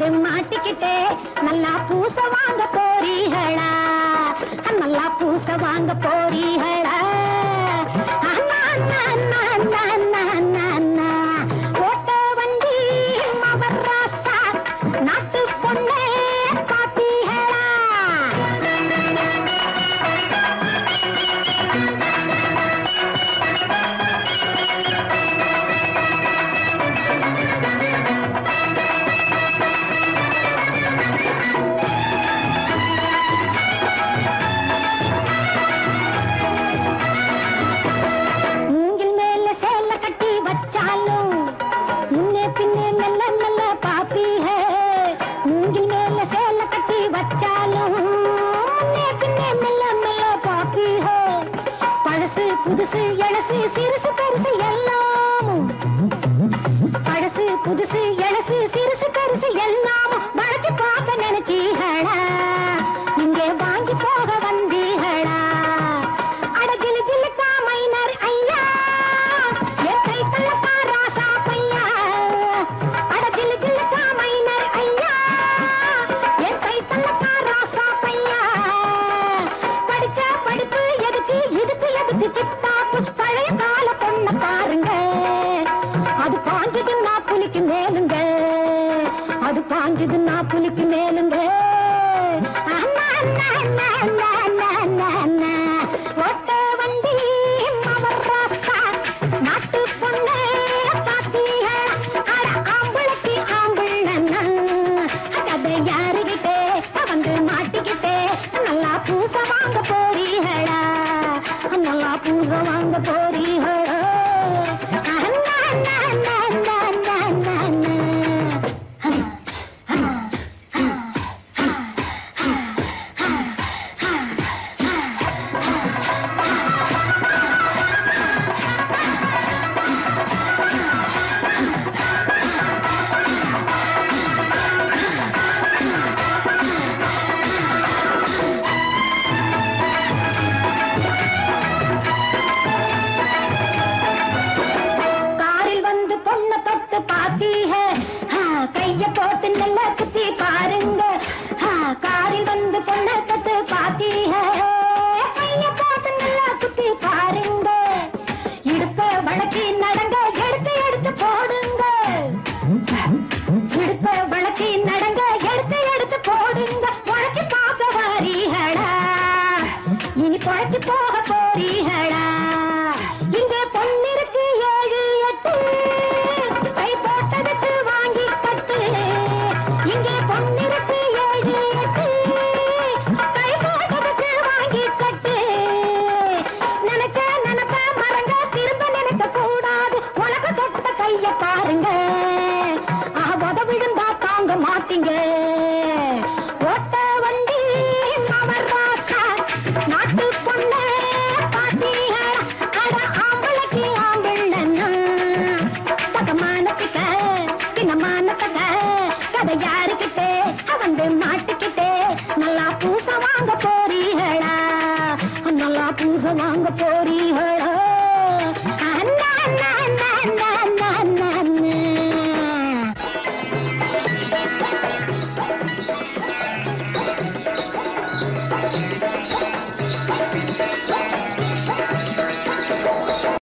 வந்து மாட்டிக்கிட்டே நல்லா பூச வாங்க போறீங்களா நல்லா பூச வாங்க போறீங்களா அண்ணா, அண்ணா, அண்ணா, அண்ணா, அண்ணா, அண்ணா, அண்ணா. ஓட்ட வண்டி மவராசா, நாட்டு பொண்ணே பாத்தீங்களா மூங்கில் மேல சேல கட்டி வச்சாலும் முன்னே பின்னே மெல்ல மெல்ல பாப்பி ஹே மூங்கில் மேல சேல கட்டி வச்சாலும் முன்னே பின்னே மெல்ல மெல்ல பாப்பி ஹே பழசு புதுசு எழசு சிறுசு பெருசு எல்லாமும் பழசு புதுசு எழசு சிறுசு பெருசு எல்லாமும் வளைச்சு பார்க்க நினைச்சீங்களா இங்கே வாங்கி போக வந்தீங்களா அடகில் ஜில்லுக்கா மைனர் ஐயா என் கை தள்ளப்பா ராசா பையா அடகில் ஜில்லுக்கா மைனர் ஐயா என் கை தள்ளப்பா ராசா பையா படிச்ச படிப்பு எதுக்கு இதுக்கு எதுக்கு கித்தாப்பு பழைய கால பொண்ண பாருங்க அது பாஞ்சதுன்னா புலிக்கு மேலுங்க அது பாஞ்சதுன்னா புலிக்கு மேலுங்க